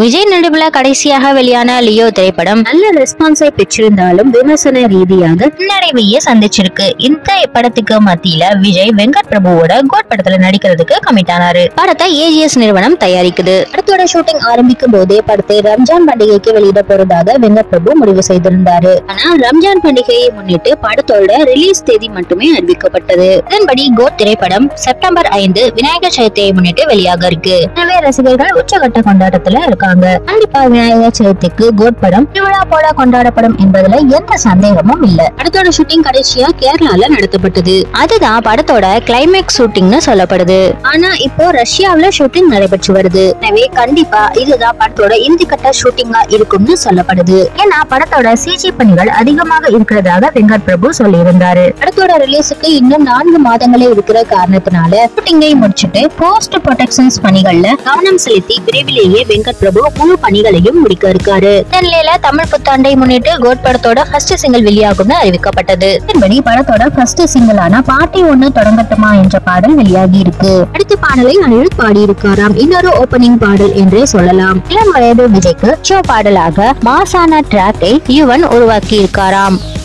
விஜய் நடுவுல கடைசியாக வெளியான லியோ திரைப்படம் நல்ல ரெஸ்பான்ஸை பெற்றிருந்தாலும் விமர்சன ரீதியாக பின்னடைவையே சந்திச்சிருக்கு இந்த படத்துக்கு மத்தியில விஜய் வெங்கட் பிரபுவோட கோட் படத்துல நடிக்கிறதுக்கு கமிட் ஆனாரு படத்தை ஏஜிஎஸ் நிறுவனம் தயாரிக்குது படத்தோட ஷூட்டிங் ஆரம்பிக்கும் போதே படத்தை ரம்ஜான் பண்டிகைக்கு வெளியிட போறதாக வெங்கட் பிரபு முடிவு செய்திருந்தாரு ஆனா ரம்ஜான் பண்டிகையை முன்னிட்டு படத்தோட ரிலீஸ் தேதி மட்டுமே அறிவிக்கப்பட்டது இதன்படி கோட் திரைப்படம் செப்டம்பர் ஐந்து விநாயகர் சதுர்த்தியை முன்னிட்டு வெளியாக இருக்கு எனவே ரசிகர்கள் உச்சகட்ட கொண்டாட்டத்துல இருக்காங்க கண்டிப்பா விநாயகர் சதுர்த்திக்கு கோட் படம் திருவிழா போல கொண்டாடப்படும் என்பதுல எந்த சந்தேகமும் இல்ல படத்தோட ஷூட்டிங் கடைசியா கேரளால நடத்தப்பட்டது அதுதான் படத்தோட கிளைமேக்ஸ் ஷூட்டிங்னு சொல்லப்படுது ஆனா இப்போ ரஷ்யாவுல ஷூட்டிங் நடைபெற்று வருது எனவே கண்டிப்பா இதுதான் படத்தோட இறுதி கட்ட ஷூட்டிங்கா இருக்கும்னு சொல்லப்படுது ஏன்னா படத்தோட சிஜி பணிகள் அதிகமாக இருக்கிறதாக வெங்கட் பிரபு சொல்லியிருந்தாரு படத்தோட ரிலீஸுக்கு இன்னும் நான்கு மாதங்களே இருக்கிற காரணத்தினால ஷூட்டிங்கை முடிச்சிட்டு போஸ்ட் ப்ரொடெக்ஷன்ஸ் பணிகள்ல கவனம் செலுத்தி விரைவிலேயே வெங்கட் பிரபு முழு பணிகளையும் முடிக்க இருக்காரு இந்த நிலையில தமிழ் புத்தாண்டை முன்னிட்டு கோட் படத்தோட ஃபர்ஸ்ட் சிங்கிள் வெளியாகும்னு அறிவிக்கப்பட்டது இதன்படி படத்தோட ஃபர்ஸ்ட் சிங்கிளான பார்ட்டி ஒண்ணு தொடங்கட்டுமா என்ற பாடல் வெளியாகி இருக்கு அடுத்த பாடலை அனிருத் பாடியிருக்காராம் இன்னொரு ஓபனிங் பாடல் என்றே சொல்லலாம் இளம் வயது விஜய்க்கு ஷோ பாடலாக மாசான ட்ராக்கை யுவன் உருவாக்கி இருக்காராம்